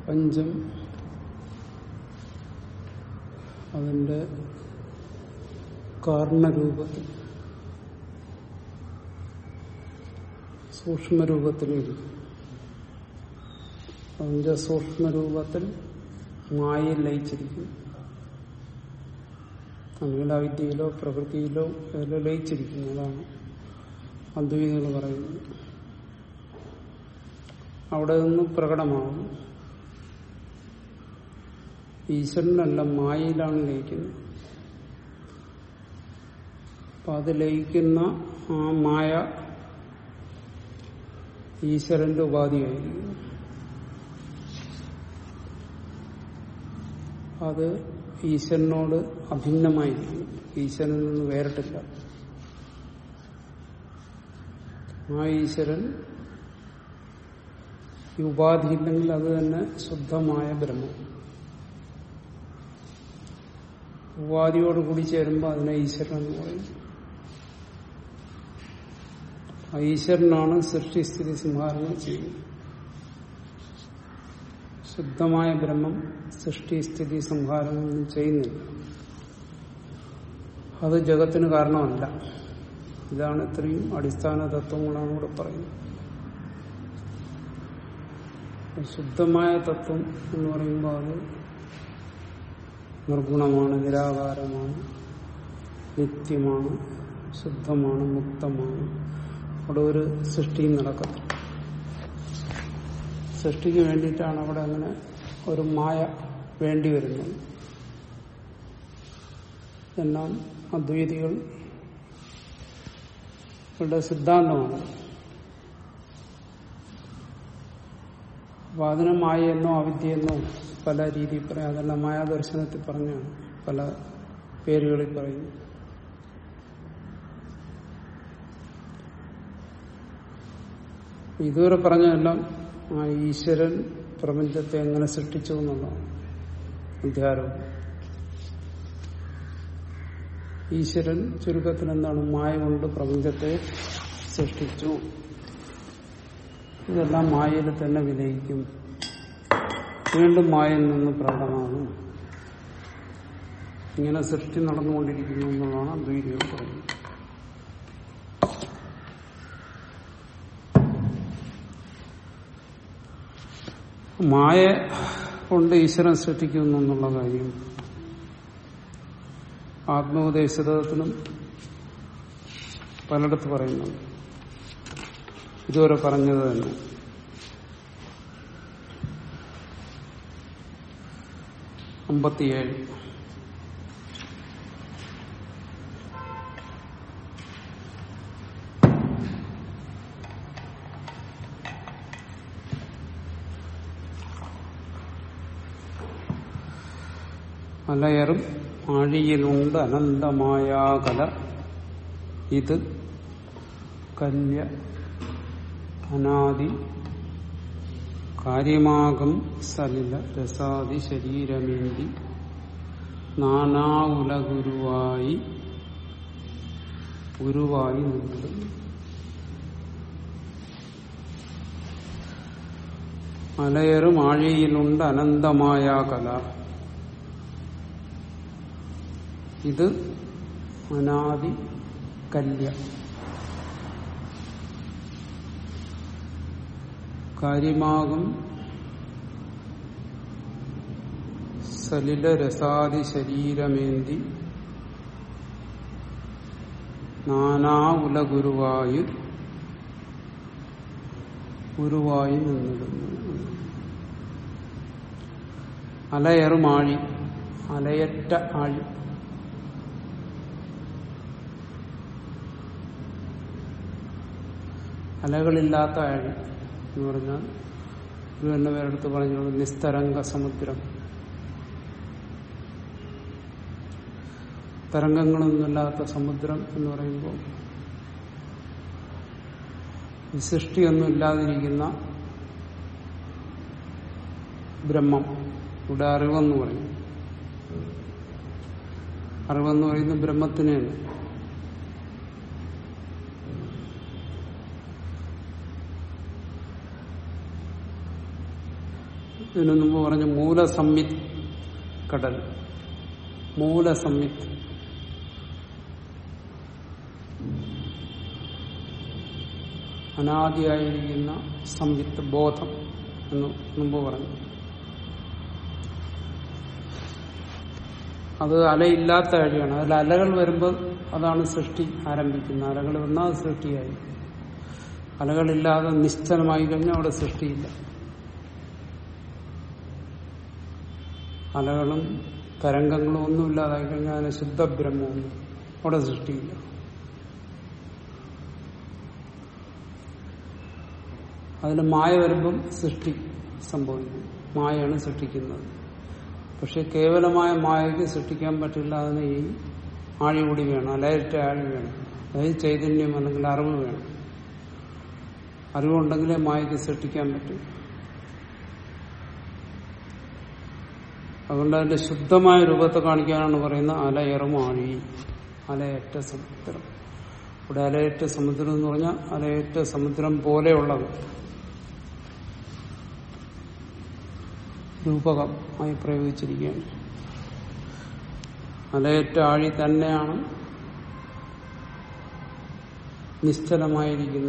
പഞ്ചം അതിന്റെ കാരണരൂപത്തിൽ സൂക്ഷ്മരൂപത്തിലിരിക്കും അതിന്റെ സൂക്ഷ്മരൂപത്തിൽ മായയിൽ ലയിച്ചിരിക്കും അല്ലെങ്കിൽ അവിദ്യയിലോ പ്രകൃതിയിലോ അതിലോ ലയിച്ചിരിക്കുന്നു അതാണ് അദ്വൈതികൾ പറയുന്നത് അവിടെ നിന്ന് പ്രകടമാകും ഈശ്വരനല്ല മായയിലാണ് ലയിക്കുന്നത് അപ്പൊ അത് ലയിക്കുന്ന ആ മായ ഈശ്വരന്റെ ഉപാധിയായിരിക്കും അത് ഈശ്വരനോട് അഭിന്നമായിരിക്കും ഈശ്വരനിൽ നിന്ന് വേറിട്ടില്ല ആ ഈശ്വരൻ ഈ ഉപാധി ഇല്ലെങ്കിൽ അത് തന്നെ ശുദ്ധമായ ബ്രഹ്മം ഉപാധിയോട് കൂടി ചേരുമ്പോൾ അതിനെ ഈശ്വരൻ എന്ന് പറയും ആ ഈശ്വരനാണ് സൃഷ്ടിസ്ഥിതി സംഹാരങ്ങൾ ചെയ്യുന്നത് ശുദ്ധമായ ബ്രഹ്മം സൃഷ്ടിസ്ഥിതി സംഹാരങ്ങളൊന്നും ചെയ്യുന്നില്ല അത് ജഗത്തിന് കാരണമല്ല ഇതാണ് ഇത്രയും അടിസ്ഥാന തത്വങ്ങളാണ് ഇവിടെ പറയുന്നത് ശുദ്ധമായ തത്വം എന്ന് പറയുമ്പോൾ അത് നിർഗുണമാണ് നിരാകാരമാണ് നിത്യമാണ് ശുദ്ധമാണ് മുക്തമാണ് അവിടെ ഒരു സൃഷ്ടിയും നടക്കത്തില്ല സൃഷ്ടിക്ക് വേണ്ടിയിട്ടാണ് അവിടെ അങ്ങനെ ഒരു മായ വേണ്ടി വരുന്നത് എല്ലാം അദ്വൈതികൾ യുടെ സിദ്ധാന്തമാണ് അപ്പൊ അതിനെ മായയെന്നോ അവിദ്യയെന്നോ പല രീതിയിൽ പറയാം അതെല്ലാം മായാദർശനത്തിൽ പറഞ്ഞാണ് പല പേരുകളിൽ പറയുന്നു ഇതുവരെ പറഞ്ഞതെല്ലാം ആ ഈശ്വരൻ പ്രപഞ്ചത്തെ എങ്ങനെ സൃഷ്ടിച്ചു എന്നുള്ളതാണ് അധ്യാരോപം ഈശ്വരൻ ചുരുക്കത്തിൽ എന്താണ് മായ കൊണ്ട് പ്രപഞ്ചത്തെ സൃഷ്ടിച്ചു ഇതെല്ലാം മായയിൽ തന്നെ വിലയിക്കും വീണ്ടും മായയിൽ നിന്ന് പ്രകടമാകും ഇങ്ങനെ സൃഷ്ടി നടന്നുകൊണ്ടിരിക്കുന്നു എന്നുള്ളതാണ് അദ്വൈതികൾ പറയുന്നത് മായ കൊണ്ട് ഈശ്വരൻ സൃഷ്ടിക്കുന്നു എന്നുള്ള കാര്യം ആത്മോപദേശത്തിനും പലയിടത്ത് പറയുന്നുണ്ട് ഇതുവരെ പറഞ്ഞത് തന്നെ അമ്പത്തിയേഴ് അലയറും ആഴിയിലുണ്ട് അനന്തമായാകല ഇത് കല്യ അനാദി കാര്യമാകം സലില രസാദി ശരീരമേന്തി നാനാകുലഗുരുവായി ഗുരുവായി നിന്നത് അലയറും ആഴിയിലുണ്ട് അനന്തമായ കല ഇത് അനാദി കല്യ കാര്യമാകും സലില രസാദി ശരീരമേന്തി നാനാ ഉലഗുരുവായി ഗുരുവായി നിന്നിടുന്നു അലയറുമാഴി അലയറ്റ ആഴി അലകളില്ലാത്ത ആഴി എന്ന് പറഞ്ഞാൽ ഒരു തന്നെ പേരെടുത്ത് പറഞ്ഞു നിസ്തരംഗ സമുദ്രം തരംഗങ്ങളൊന്നുമില്ലാത്ത സമുദ്രം എന്ന് പറയുമ്പോൾ സൃഷ്ടിയൊന്നും ഇല്ലാതിരിക്കുന്ന ബ്രഹ്മം ഇവിടെ അറിവെന്ന് പറയും അറിവെന്ന് പറയുന്ന ബ്രഹ്മത്തിനെയാണ് ഇതിനു മുമ്പ് പറഞ്ഞു മൂലസംവിത്ത് കടൽ മൂലസംവിത്ത് അനാദിയായിരിക്കുന്ന സംവിത്ത് ബോധം എന്ന് മുമ്പ് പറഞ്ഞു അത് അലയില്ലാത്ത അഴിയാണ് അതിൽ അലകൾ വരുമ്പോൾ അതാണ് സൃഷ്ടി ആരംഭിക്കുന്നത് അലകൾ വന്നാൽ അത് സൃഷ്ടിയായി അലകളില്ലാതെ നിശ്ചലമായി കഴിഞ്ഞാൽ അവിടെ സൃഷ്ടിയില്ല അലകളും തരംഗങ്ങളും ഒന്നും ഇല്ലാതായി കഴിഞ്ഞാൽ അതിന് ശുദ്ധബ്രഹ്മമൊന്നും അവിടെ സൃഷ്ടിയില്ല അതിന് മായ വരുമ്പം സൃഷ്ടി സംഭവിക്കും മായയാണ് സൃഷ്ടിക്കുന്നത് പക്ഷെ കേവലമായ മായയ്ക്ക് സൃഷ്ടിക്കാൻ പറ്റില്ല അതിന് ഈ ആഴി കൂടി വേണം അലയറ്റ ആഴി വേണം അതായത് ചൈതന്യം അല്ലെങ്കിൽ അറിവ് വേണം അറിവുണ്ടെങ്കിലേ മായയ്ക്ക് സൃഷ്ടിക്കാൻ പറ്റും അതുകൊണ്ട് അതിന്റെ ശുദ്ധമായ രൂപത്തെ കാണിക്കാനാണ് പറയുന്നത് അലയറും ആഴി അലയറ്റ സമുദ്രം ഇവിടെ അലയറ്റ സമുദ്രം എന്ന് പറഞ്ഞാൽ അലയറ്റ സമുദ്രം പോലെയുള്ളത് രൂപകം ആയി പ്രയോഗിച്ചിരിക്കുകയാണ് അലയറ്റ ആഴി തന്നെയാണ് നിശ്ചലമായിരിക്കുന്ന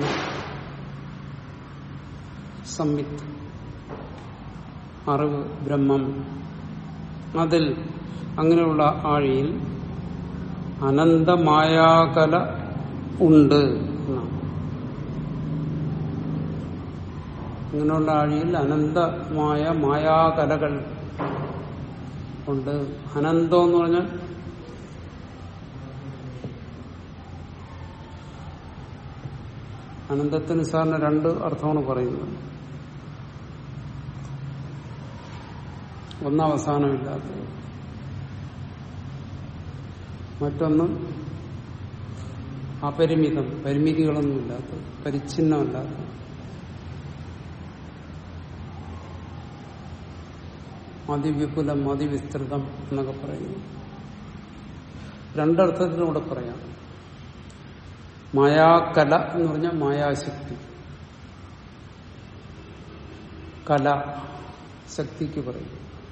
സംവിത്ത് അറിവ് ബ്രഹ്മം അതിൽ അങ്ങനെയുള്ള ആഴിയിൽ അനന്തമായാകല ഉണ്ട് എന്നാണ് അങ്ങനെയുള്ള ആഴിയിൽ അനന്തമായ മായാകലകൾ ഉണ്ട് അനന്തം എന്ന് പറഞ്ഞാൽ അനന്തത്തിന് സാറിന് രണ്ട് അർത്ഥമാണ് പറയുന്നത് ഒന്ന് അവസാനമില്ലാത്തത് മറ്റൊന്ന് അപരിമിതം പരിമിതികളൊന്നുമില്ലാത്തത് പരിച്ഛിന്നമല്ലാത്തത് അതിവിപുലം അതിവിസ്തൃതം എന്നൊക്കെ പറയുന്നു രണ്ടർത്ഥത്തിലൂടെ പറയാം മായാകല എന്ന് പറഞ്ഞാൽ മായാശക്തി കല ശക്തിക്ക് പറയും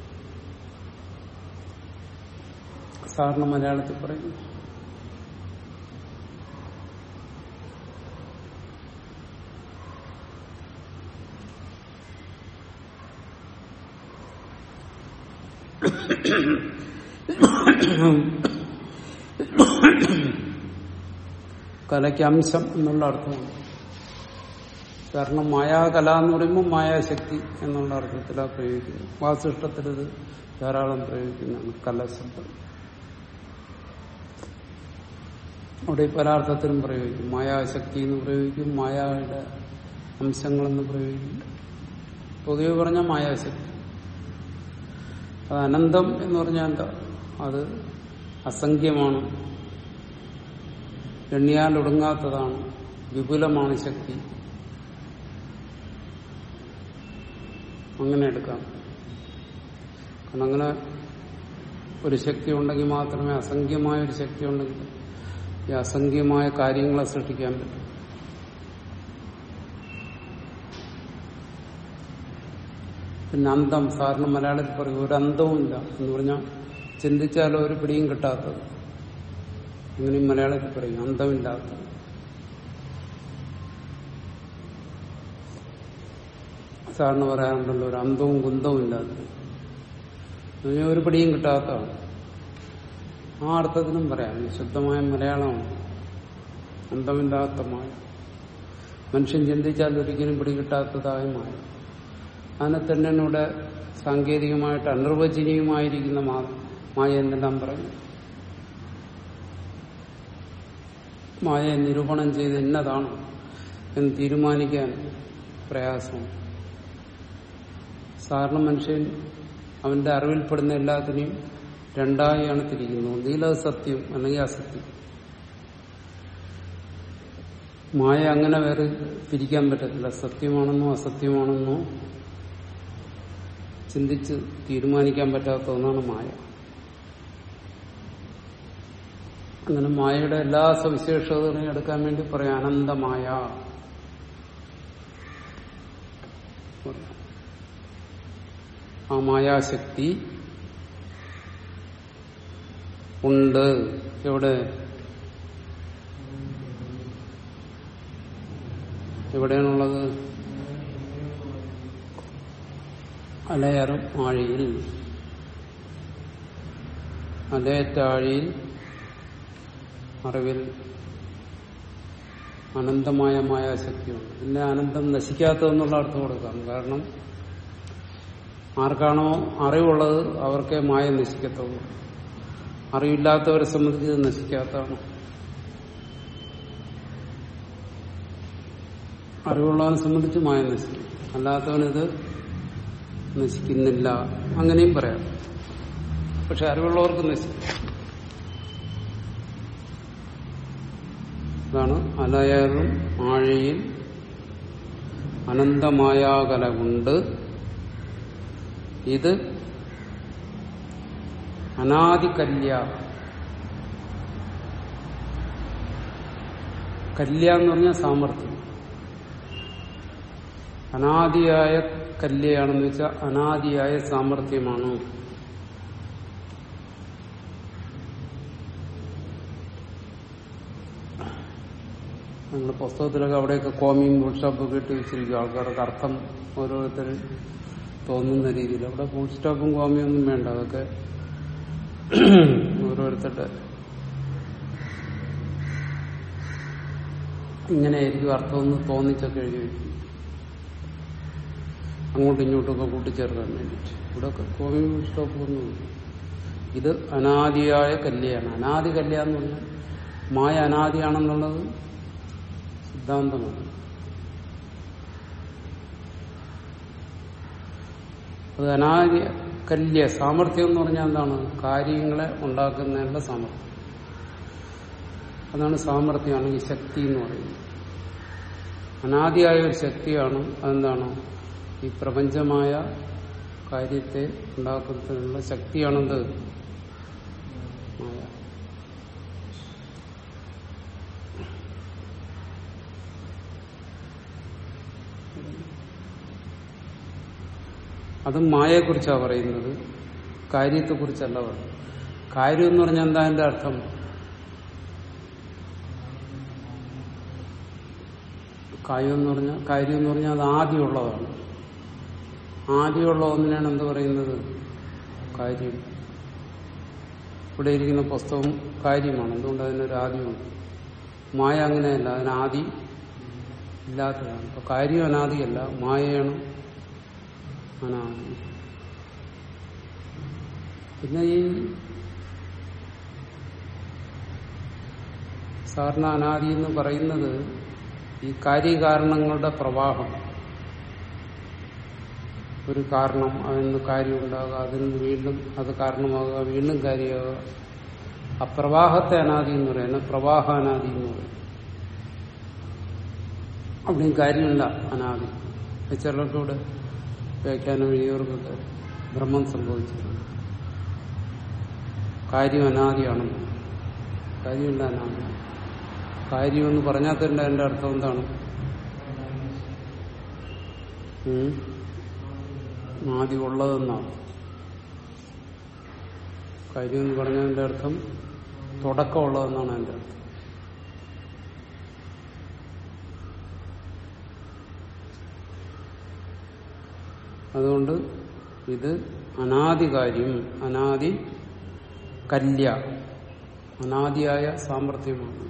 സാധാരണ മലയാളത്തിൽ പറയുന്നു കലയ്ക്ക് അംശം എന്നുള്ള അർത്ഥമാണ് കാരണം മായാകല എന്ന് പറയുമ്പോൾ മായാശക്തി എന്നുള്ള അർത്ഥത്തിലാണ് പ്രയോഗിക്കുന്നത് വാസിഷ്ടത്തിൽ ഇത് ധാരാളം പ്രയോഗിക്കുന്നതാണ് കലശബ്ദം അവിടെ പല അർത്ഥത്തിലും പ്രയോഗിക്കും മായാശക്തി എന്ന് പ്രയോഗിക്കും മായയുടെ അംശങ്ങളെന്ന് പ്രയോഗിക്കും പൊതുവെ പറഞ്ഞ മായാശക്തി അത് അനന്തം എന്ന് പറഞ്ഞാൽ എന്താ അത് അസംഖ്യമാണ് എണ്ണിയാൽ ഒടുങ്ങാത്തതാണ് വിപുലമാണ് ശക്തി അങ്ങനെ എടുക്കാം കാരണം അങ്ങനെ ഒരു ശക്തി ഉണ്ടെങ്കിൽ മാത്രമേ അസംഖ്യമായ ഒരു ശക്തി ഉണ്ടെങ്കിൽ ഈ അസംഖ്യമായ കാര്യങ്ങളെ സൃഷ്ടിക്കാൻ പറ്റും പിന്നെ അന്തം സാറിന് മലയാളത്തിൽ പറയും ഒരു അന്തവും ഇല്ല എന്ന് പറഞ്ഞാൽ ചിന്തിച്ചാലോ ഒരു പിടിയും കിട്ടാത്തത് അങ്ങനെയും മലയാളത്തിൽ പറയും അന്തമില്ലാത്തത് സാറിന് പറയാറുണ്ടല്ലോ ഒരു അന്തവും കുന്തവും ഇല്ലാത്തത് എന്ന് ഒരു പിടിയും കിട്ടാത്തതാണ് ആ അർത്ഥത്തിലും പറയാം ശുദ്ധമായ മലയാളമാണ് അന്തമില്ലാത്തമായ മനുഷ്യൻ ചിന്തിച്ചാൽ ഒരിക്കലും പിടികിട്ടാത്തതായ മായ അതിനെ തന്നെ ഇവിടെ സാങ്കേതികമായിട്ട് അനിർവചനീയമായിരിക്കുന്ന മായ എന്നെല്ലാം പറയും മായ നിരൂപണം ചെയ്ത് ഇന്നതാണ് എന്ന് തീരുമാനിക്കാൻ പ്രയാസമാണ് സാധാരണ മനുഷ്യൻ അവന്റെ അറിവിൽപ്പെടുന്ന എല്ലാത്തിനെയും രണ്ടായാണ് തിരിക്കുന്നത് ഒന്നിലത് സത്യം അല്ലെങ്കിൽ അസത്യം മായ അങ്ങനെ വേറെ പിരിക്കാൻ പറ്റത്തില്ല സത്യമാണെന്നോ അസത്യമാണെന്നോ ചിന്തിച്ച് തീരുമാനിക്കാൻ പറ്റാത്ത ഒന്നാണ് മായ അങ്ങനെ മായയുടെ എല്ലാ സവിശേഷതകളെയും എടുക്കാൻ വേണ്ടി പറയാം അനന്തമായ ആ മായാശക്തി ഉണ്ട് എവിടെ എവിടെയാണുള്ളത് അലയറും ആഴിയിൽ അലയറ്റാഴിയിൽ അറിവിൽ അനന്തമായ മായാശക്തിയുണ്ട് പിന്നെ അനന്തം നശിക്കാത്തതെന്നുള്ള അർത്ഥം കൊടുക്കാം കാരണം ആർക്കാണോ അറിവുള്ളത് അവർക്കേ മായ നശിക്കത്തുള്ളൂ അറിവില്ലാത്തവരെ സംബന്ധിച്ച് ഇത് നശിക്കാത്തതാണ് അറിവുള്ളവനെ സംബന്ധിച്ച് മായ നശിക്കും അല്ലാത്തവനിത് നശിക്കുന്നില്ല അങ്ങനെയും പറയാം പക്ഷെ അറിവുള്ളവർക്ക് നശിക്കും അതാണ് അലയറും ആഴയിൽ അനന്തമായാകല കൊണ്ട് ഇത് അനാദികല്യ കല്യ എന്ന് പറഞ്ഞാൽ സാമർഥ്യം അനാദിയായ കല്യാണെന്ന് വെച്ചാൽ അനാദിയായ സാമർഥ്യമാണ് ഞങ്ങൾ പുസ്തകത്തിലൊക്കെ അവിടെയൊക്കെ കോമിയും ബുൾസ്റ്റോപ്പൊക്കെ ഇട്ട് വെച്ചിരിക്കും ആൾക്കാർക്ക് അർത്ഥം ഓരോരുത്തർ തോന്നുന്ന രീതിയിൽ അവിടെ ബുൾസ്റ്റോപ്പും കോമിയും ഒന്നും വേണ്ട അതൊക്കെ ഓരോരുത്തരുടെ ഇങ്ങനെയായിരിക്കും അർത്ഥമൊന്ന് തോന്നിച്ചൊക്കെ എഴുതി വയ്ക്കും അങ്ങോട്ടും ഇങ്ങോട്ടുമൊക്കെ കൂട്ടിച്ചേർക്കാൻ വേണ്ടിയിട്ട് ഇവിടെ കോമി സ്റ്റോപ്പൊന്നുമില്ല ഇത് അനാദിയായ കല്യാണ് അനാദി കല്യ എന്ന് പറഞ്ഞാൽ മായ അനാദിയാണെന്നുള്ളത് സിദ്ധാന്തമാണ് അത് അനാദി കല്യ സാമർഥ്യം എന്ന് പറഞ്ഞാൽ എന്താണ് കാര്യങ്ങളെ ഉണ്ടാക്കുന്നതിനുള്ള സാമർഥ്യം അതാണ് സാമർഥ്യമാണ് ഈ ശക്തി എന്ന് പറയുന്നത് അനാദിയായ ഒരു ശക്തിയാണ് അതെന്താണ് ഈ പ്രപഞ്ചമായ കാര്യത്തെ ഉണ്ടാക്കുന്നതിനുള്ള ശക്തിയാണെന്ത് മായ അതും മായയെക്കുറിച്ചാണ് പറയുന്നത് കാര്യത്തെക്കുറിച്ചല്ല പറയുന്നത് കാര്യം എന്ന് പറഞ്ഞാൽ എന്താ എന്റെ അർത്ഥം കാര്യം എന്ന് പറഞ്ഞാൽ കാര്യം എന്ന് പറഞ്ഞാൽ അത് ആദ്യമുള്ളതാണ് ആദ്യമുള്ള ഒന്നിനാണ് എന്ത് പറയുന്നത് കാര്യം ഇവിടെ ഇരിക്കുന്ന പുസ്തകം കാര്യമാണ് എന്തുകൊണ്ട് അതിനൊരു ആദ്യമുണ്ട് മായ അങ്ങനെയല്ല അതിന് ആദി ഇല്ലാത്തതാണ് അപ്പൊ കാര്യം അനാദിയല്ല മായയാണ് അനാദി പിന്നെ ഈ സാധാരണ അനാദി എന്ന് പറയുന്നത് ഈ കാര്യകാരണങ്ങളുടെ പ്രവാഹം ഒരു കാരണം അതിന് കാര്യമുണ്ടാകുക അതിന് വീണ്ടും അത് കാരണമാകുക വീണ്ടും കാര്യമാകുക ആ പ്രവാഹത്തെ അനാദി എന്ന് പറയുന്നത് പ്രവാഹ അനാദി എന്ന് പറയും അവിടെയും കാര്യമില്ല അനാദി ചിലർക്കൂടെ വ്യാഖ്യാനം എഴുതിയവർക്കൊക്കെ ബ്രഹ്മം സംഭവിച്ചിട്ടുണ്ട് കാര്യം അനാദിയാണെന്ന് കാര്യമില്ല അനാദി കാര്യമെന്ന് പറഞ്ഞാൽ തന്നെ അതിന്റെ അർത്ഥം എന്താണ് ഉം? ആദ്യം ഉള്ളതെന്നാണ് കാര്യം എന്ന് പറഞ്ഞതിന്റെ അർത്ഥം തുടക്കമുള്ളതെന്നാണ് അതിന്റെ അർത്ഥം അതുകൊണ്ട് ഇത് അനാദി കാര്യം അനാദി കല്യ അനാദിയായ സാമർഥ്യമാണ്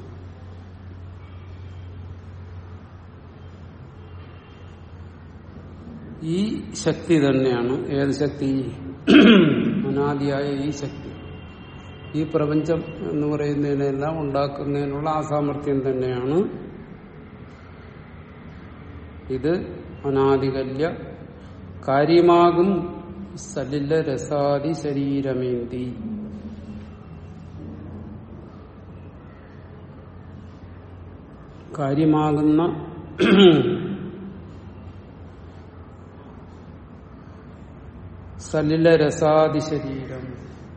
ഈ ശക്തി തന്നെയാണ് ഏത് ശക്തി അനാദിയായ ഈ ശക്തി ഈ പ്രപഞ്ചം എന്ന് പറയുന്നതിനെല്ലാം ഉണ്ടാക്കുന്നതിനുള്ള ആ സാമർഥ്യം തന്നെയാണ് ഇത് അനാദികല്യ കാര്യമാകും സലില രസാദി ശരീരമേന്തി കാര്യമാകുന്ന സലില രസാദി ശരീരം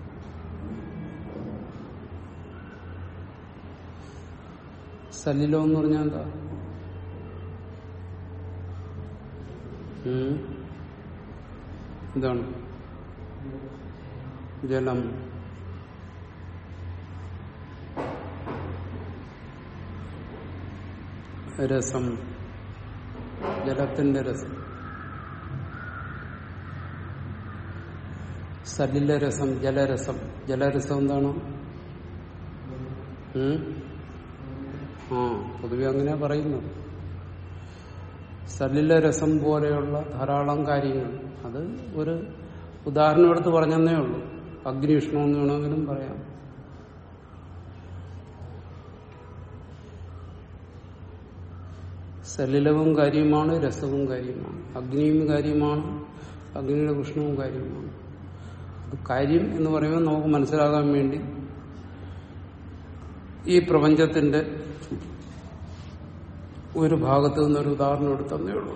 സലിലം എന്ന് പറഞ്ഞാൽ എന്താ ഉം? എന്താണ് ജലം രസം ജലത്തിന്റെ രസം സലില രസം ജലരസം ജലരസം എന്താണ് ഉം? ആ പൊതുവെ അങ്ങനെ പറയുന്നത് സലില രസം പോലെയുള്ള ധാരാളം കാര്യങ്ങൾ അത് ഒരു ഉദാഹരണം എടുത്ത് പറഞ്ഞെന്നേ ഉള്ളൂ അഗ്നിഷ്ണം എന്ന് വേണമെങ്കിലും പറയാം സലിലവും കാര്യമാണ് രസവും കാര്യമാണ് അഗ്നിയും കാര്യമാണ് അഗ്നിയുടെ ഉഷ്ണവും കാര്യമാണ് അത് കാര്യം എന്ന് പറയുമ്പോൾ നമുക്ക് മനസ്സിലാകാൻ വേണ്ടി ഈ പ്രപഞ്ചത്തിന്റെ ഒരു ഭാഗത്ത് നിന്നൊരു ഉദാഹരണം എടുത്തന്നേ ഉള്ളൂ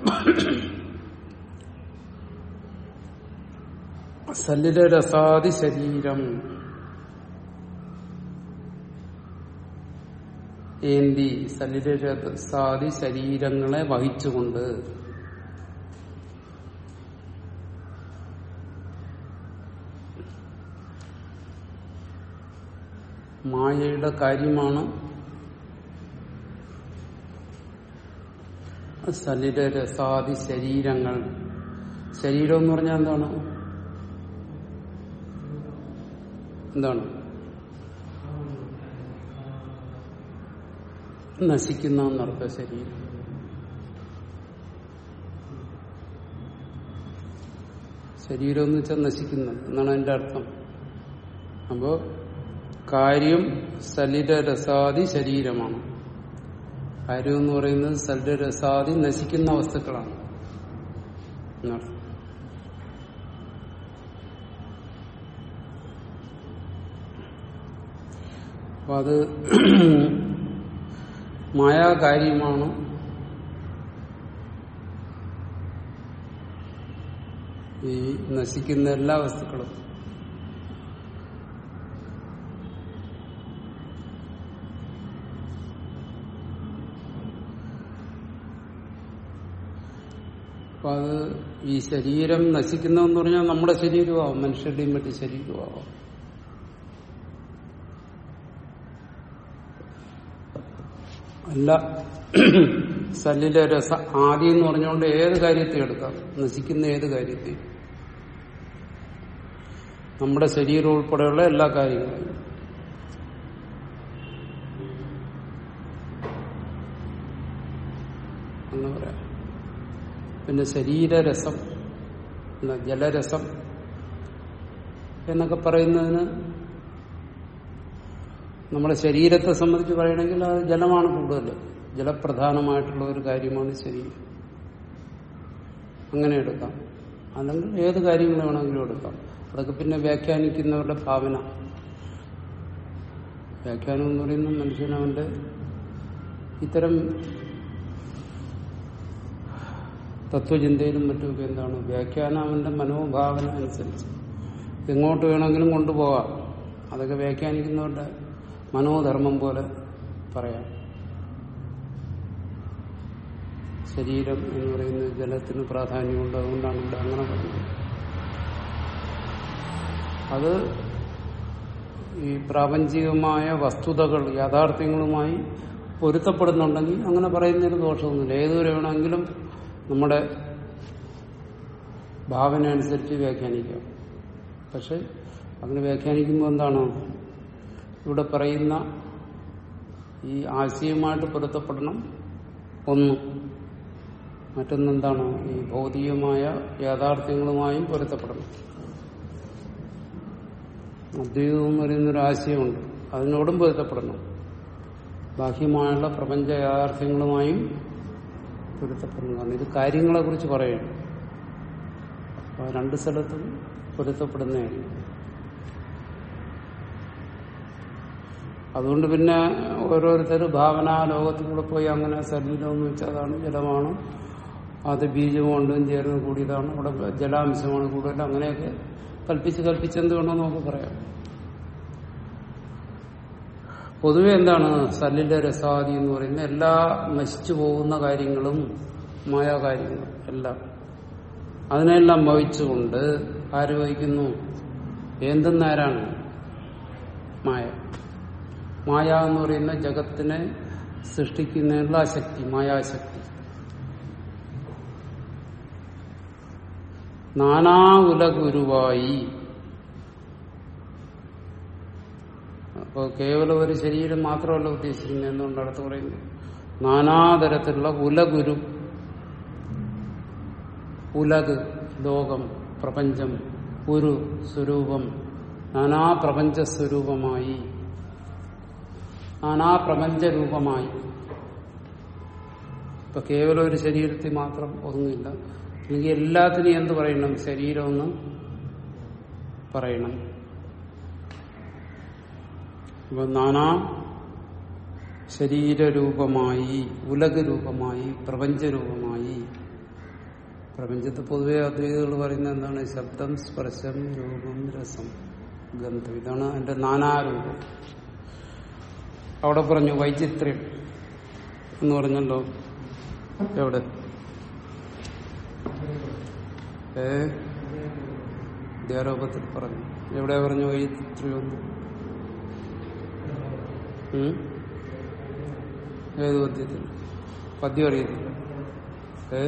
സലില രസാദി ശരീരം ഏന്തി സലില രസാദി ശരീരങ്ങളെ വഹിച്ചുകൊണ്ട് മായയുടെ കാര്യമാണ് സലില രസാദി ശരീരങ്ങൾ ശരീരം എന്ന് പറഞ്ഞാൽ എന്താണ് എന്താണ് നശിക്കുന്ന എന്നർത്ഥ ശരീരം ശരീരം എന്ന് വെച്ചാൽ നശിക്കുന്നത് എന്നാണ് എന്റെ അർത്ഥം അപ്പോ കാര്യം സലിരരസാദി ശരീരമാണ് കാര്യം എന്ന് പറയുന്നത് സലിരരസാദി നശിക്കുന്ന വസ്തുക്കളാണ് എന്നർത്ഥം അപ്പൊ അത് മായാകാര്യമാണ് ഈ നശിക്കുന്ന എല്ലാ വസ്തുക്കളും അപ്പൊ അത് ഈ ശരീരം നശിക്കുന്നതെന്ന് പറഞ്ഞാൽ നമ്മുടെ ശരീരമാവും മനുഷ്യരുടെയും മറ്റു ശരീരമാവും അല്ല സല്ലിലെ രസ ആദി എന്ന് പറഞ്ഞുകൊണ്ട് ഏത് കാര്യത്തെ എടുക്കാം നശിക്കുന്ന ഏത് കാര്യത്തെയും നമ്മുടെ ശരീരം ഉൾപ്പെടെയുള്ള എല്ലാ കാര്യങ്ങളും എന്ന് പറയാം പിന്നെ ശരീരരസം എന്താ ജലരസം എന്നൊക്കെ പറയുന്നതിന് നമ്മുടെ ശരീരത്തെ സംബന്ധിച്ച് പറയണമെങ്കിൽ അത് ജലമാണ് കൂടുതൽ ജലപ്രധാനമായിട്ടുള്ള ഒരു കാര്യമാണ് ശരീരം അങ്ങനെ എടുക്കാം അല്ലെങ്കിൽ ഏത് കാര്യങ്ങൾ വേണമെങ്കിലും എടുക്കാം അതൊക്കെ പിന്നെ വ്യാഖ്യാനിക്കുന്നവരുടെ ഭാവന വ്യാഖ്യാനം എന്ന് പറയുന്ന മനുഷ്യനവന്റെ ഇത്തരം തത്വചിന്തയിലും മറ്റുമൊക്കെ എന്താണ് വ്യാഖ്യാനം അവന്റെ മനോഭാവന അനുസരിച്ച് എങ്ങോട്ട് വേണമെങ്കിലും കൊണ്ടുപോകാം അതൊക്കെ വ്യാഖ്യാനിക്കുന്നവരുടെ മനോധർമ്മം പോലെ പറയാം ശരീരം എന്ന് പറയുന്നത് ജലത്തിന് പ്രാധാന്യമുണ്ട് അതുകൊണ്ടാണ് ഇവിടെ അങ്ങനെ പറയുന്നത് അത് ഈ പ്രാപഞ്ചികമായ വസ്തുതകൾ യാഥാർത്ഥ്യങ്ങളുമായി പൊരുത്തപ്പെടുന്നുണ്ടെങ്കിൽ അങ്ങനെ പറയുന്നതിന് ദോഷമൊന്നുമില്ല ഏതുവരെ വേണമെങ്കിലും നമ്മുടെ ഭാവന അനുസരിച്ച് വ്യാഖ്യാനിക്കാം പക്ഷെ അങ്ങനെ വ്യാഖ്യാനിക്കുമ്പോൾ എന്താണ് ഇവിടെ പറയുന്ന ഈ ആശയവുമായിട്ട് പൊരുത്തപ്പെടണം ഒന്ന് മറ്റൊന്നെന്താണ് ഈ ഭൗതികമായ യാഥാർത്ഥ്യങ്ങളുമായും പൊരുത്തപ്പെടണം അദ്വൈതം എന്ന് പറയുന്നൊരു ആശയമുണ്ട് അതിനോടും പൊരുത്തപ്പെടണം ബാഹ്യമായുള്ള പ്രപഞ്ച യാഥാർത്ഥ്യങ്ങളുമായും പൊരുത്തപ്പെടണം കാരണം ഇത് കാര്യങ്ങളെ കുറിച്ച് പറയണം അപ്പൊ രണ്ട് സ്ഥലത്തും പൊരുത്തപ്പെടുന്നതായിരിക്കും അതുകൊണ്ട് പിന്നെ ഓരോരുത്തർ ഭാവനാ ലോകത്തിൽ കൂടെ പോയി അങ്ങനെ ശരീരം എന്ന് വെച്ചാൽ അതാണ് ജലമാണ് അത് ബീജം കൊണ്ടും ചേർന്ന് കൂടിയതാണ് അവിടെ ജലാംശമാണ് കൂടുതൽ അങ്ങനെയൊക്കെ കൽപ്പിച്ച് കൽപ്പിച്ച് എന്ത് വേണമെന്ന് നമുക്ക് പറയാം പൊതുവെ എന്താണ് സല്ലിന്റെ രസാദി എന്ന് പറയുന്ന എല്ലാ നശിച്ചു പോകുന്ന കാര്യങ്ങളും മായാകാര്യങ്ങളും എല്ലാം അതിനെല്ലാം വഹിച്ചുകൊണ്ട് ആര് വഹിക്കുന്നു എന്തെന്നാരാണ് മായ മായ എന്ന് പറയുന്ന ജഗത്തിനെ സൃഷ്ടിക്കുന്നതിനുള്ള ആ ശക്തി മായാശക്തി നാനാ ഉലഗുരുവായി അപ്പോൾ കേവലം ഒരു ശരീരം മാത്രമല്ല ഉദ്ദേശിക്കുന്നത് എന്നുകൊണ്ട് അടുത്ത് പറയുന്നത് നാനാതരത്തിലുള്ള ഉലഗുരു ഉലക് ലോകം പ്രപഞ്ചം ഒരു സ്വരൂപം നാനാ പ്രപഞ്ച സ്വരൂപമായി നാനാ പ്രപഞ്ച രൂപമായി ഇപ്പൊ കേവലം ഒരു ശരീരത്തിൽ മാത്രം ഒന്നുമില്ല അല്ലെങ്കിൽ എല്ലാത്തിനും എന്ത് പറയണം ശരീരമെന്ന് പറയണം അപ്പൊ നാനാ ശരീരരൂപമായി ഉലക രൂപമായി പ്രപഞ്ചരൂപമായി പ്രപഞ്ചത്തെ പൊതുവെ അദ്വൈതകൾ പറയുന്നത് എന്താണ് ശബ്ദം സ്പർശം രൂപം രസം ഗന്ധം ഇതാണ് അതിന്റെ നാനാരൂപം അവിടെ പറഞ്ഞു വൈചിത്ര്യം എന്ന് പറഞ്ഞല്ലോ എവിടെ ഏ ധ്യാരോപത്തിൽ പറഞ്ഞു എവിടെ പറഞ്ഞു വൈചിത്ര്യം എന്ന് ഉം? ഏത് പദ്യത്തിൽ പദ്യം അറിയത്തില്ല ഏ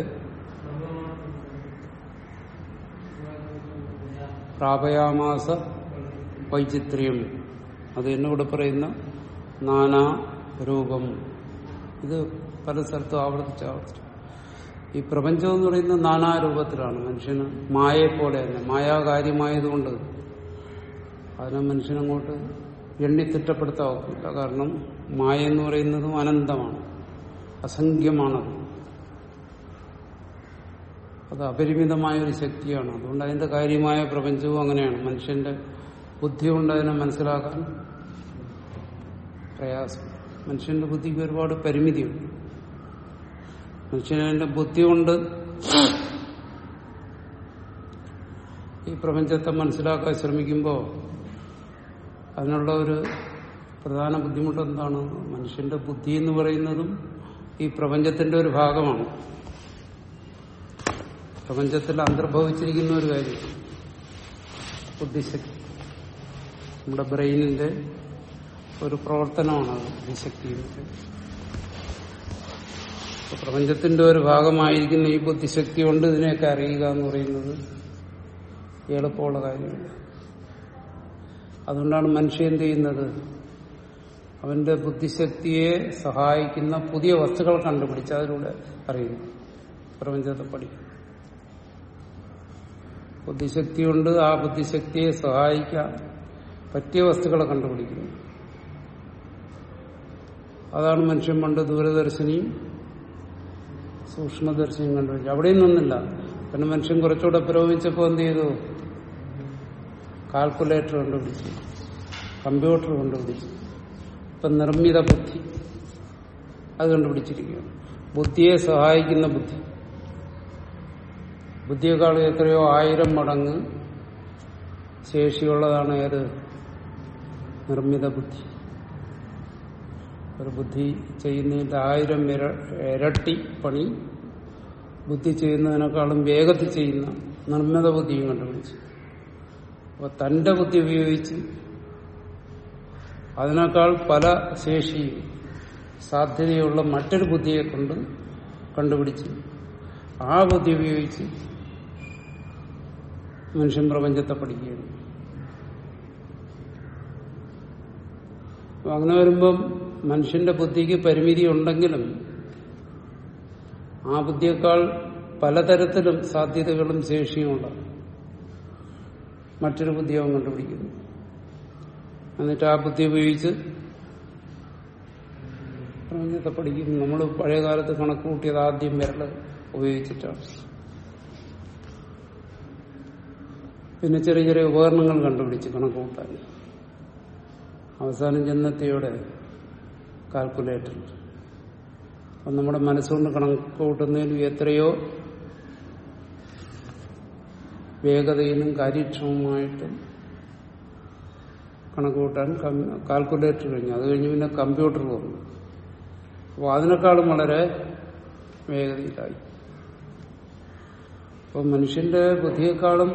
പ്രാപയാമാസ വൈചിത്ര്യം അത് എന്നോട് പറയുന്ന നാനാ രൂപം ഇത് പല സ്ഥലത്തും ആവർത്തിച്ച് ആവർത്തിച്ചു ഈ പ്രപഞ്ചം എന്ന് പറയുന്നത് നാനാരൂപത്തിലാണ് മനുഷ്യന് മായയെ പോലെ തന്നെ മായാകാര്യമായതുകൊണ്ട് അതിനെ മനുഷ്യനങ്ങോട്ട് എണ്ണി തിട്ടപ്പെടുത്താവില്ല കാരണം മായ എന്ന് പറയുന്നതും അനന്തമാണ് അസംഖ്യമാണത് അത് അപരിമിതമായ ഒരു ശക്തിയാണ് അതുകൊണ്ട് അതിന്റെ കാര്യമായ പ്രപഞ്ചവും അങ്ങനെയാണ് മനുഷ്യന്റെ ബുദ്ധി കൊണ്ട് അതിനെ മനസ്സിലാക്കാൻ പ്രയാസം മനുഷ്യന്റെ ബുദ്ധിക്ക് ഒരുപാട് പരിമിതിയുണ്ട് മനുഷ്യനെ ബുദ്ധി കൊണ്ട് ഈ പ്രപഞ്ചത്തെ മനസ്സിലാക്കാൻ ശ്രമിക്കുമ്പോൾ അതിനുള്ള ഒരു പ്രധാന ബുദ്ധിമുട്ട് എന്താണ് മനുഷ്യന്റെ ബുദ്ധി എന്ന് പറയുന്നതും ഈ പ്രപഞ്ചത്തിന്റെ ഒരു ഭാഗമാണ് പ്രപഞ്ചത്തിൽ അന്തർഭവിച്ചിരിക്കുന്ന ഒരു കാര്യം ബുദ്ധിശക്തി നമ്മുടെ ബ്രെയിനിന്റെ ഒരു പ്രവർത്തനമാണ് അത് ബുദ്ധിശക്തി എന്ന് പറയുന്നത്. അപ്പൊ പ്രപഞ്ചത്തിന്റെ ഒരു ഭാഗമായിരിക്കുന്ന ഈ ബുദ്ധിശക്തി കൊണ്ട് ഇതിനെയൊക്കെ അറിയുക എന്ന് പറയുന്നത് എളുപ്പമുള്ള കാര്യമല്ല അതുകൊണ്ടാണ് മനുഷ്യൻ എന്ത് ചെയ്യുന്നത് അവന്റെ ബുദ്ധിശക്തിയെ സഹായിക്കുന്ന പുതിയ വസ്തുക്കൾ കണ്ടുപിടിച്ച് അതിലൂടെ അറിയുന്നു പ്രപഞ്ചത്തെ പഠിക്കും ബുദ്ധിശക്തി കൊണ്ട് ആ ബുദ്ധിശക്തിയെ സഹായിക്കാൻ പറ്റിയ വസ്തുക്കളെ കണ്ടുപിടിക്കുന്നു അതാണ് മനുഷ്യൻ പണ്ട് ദൂരദർശിനിയും സൂക്ഷ്മദർശിനിയും കണ്ടുപിടിച്ചത് അവിടെയും നിന്നില്ല പിന്നെ മനുഷ്യൻ കുറച്ചുകൂടെ പുരോഗമിച്ചപ്പോൾ എന്ത് ചെയ്തു കാൽക്കുലേറ്റർ കണ്ടുപിടിച്ചു കമ്പ്യൂട്ടർ കണ്ടുപിടിച്ചു ഇപ്പൊ നിർമ്മിത ബുദ്ധി അത് കണ്ടുപിടിച്ചിരിക്കുകയാണ് ബുദ്ധിയെ സഹായിക്കുന്ന ബുദ്ധി ബുദ്ധിയെക്കാൾ എത്രയോ ആയിരം മടങ്ങ് ശേഷിയുള്ളതാണ് ഏത് നിർമ്മിത ബുദ്ധി ഒരു ബുദ്ധി ചെയ്യുന്നതിന്റെ ആയിരം ഇര- ഇരട്ടി പണി ബുദ്ധി ചെയ്യുന്നതിനേക്കാളും വേഗത്തിൽ ചെയ്യുന്ന നിർമ്മിത ബുദ്ധിയും കണ്ടുപിടിച്ചു അപ്പൊ തന്റെ ബുദ്ധി ഉപയോഗിച്ച് അതിനേക്കാൾ പല ശേഷിയും സാധ്യതയുള്ള മറ്റൊരു ബുദ്ധിയെ കൊണ്ട് കണ്ടുപിടിച്ച് ആ ബുദ്ധി ഉപയോഗിച്ച് മനുഷ്യൻ പ്രപഞ്ചത്തെ പഠിക്കുകയാണ് അപ്പൊ അങ്ങനെ വരുമ്പം മനുഷ്യന്റെ ബുദ്ധിക്ക് പരിമിതി ഉണ്ടെങ്കിലും ആ ബുദ്ധിയേക്കാൾ പലതരത്തിലും സാധ്യതകളും ശേഷിയും ഉണ്ടാകും മറ്റൊരു ബുദ്ധി അവൻ കണ്ടുപിടിക്കുന്നു എന്നിട്ട് ആ ബുദ്ധി ഉപയോഗിച്ച് പ്രപഞ്ചത്തെ പഠിക്കുന്നു നമ്മൾ പഴയ കാലത്ത് കണക്ക് കൂട്ടിയത് ആദ്യം വിരല് ഉപയോഗിച്ചിട്ടാണ് പിന്നെ ചെറിയ ചെറിയ ഉപകരണങ്ങൾ കണ്ടുപിടിച്ച് കണക്ക് കൂട്ടാൻ അവസാനം ചെന്നെത്തിയോടെ കാൽക്കുലേറ്റർ അപ്പം നമ്മുടെ മനസ്സുകൊണ്ട് കണക്ക് കൂട്ടുന്നതിനും എത്രയോ വേഗതയിലും കാര്യക്ഷമമായിട്ട് കണക്ക് കൂട്ടാൻ കം- കാൽക്കുലേറ്റർ കഴിഞ്ഞു അത് കഴിഞ്ഞ് പിന്നെ കമ്പ്യൂട്ടർ വന്നു അപ്പോൾ അതിനേക്കാളും വളരെ വേഗതയിലായി അപ്പൊ മനുഷ്യന്റെ ബുദ്ധിയെക്കാളും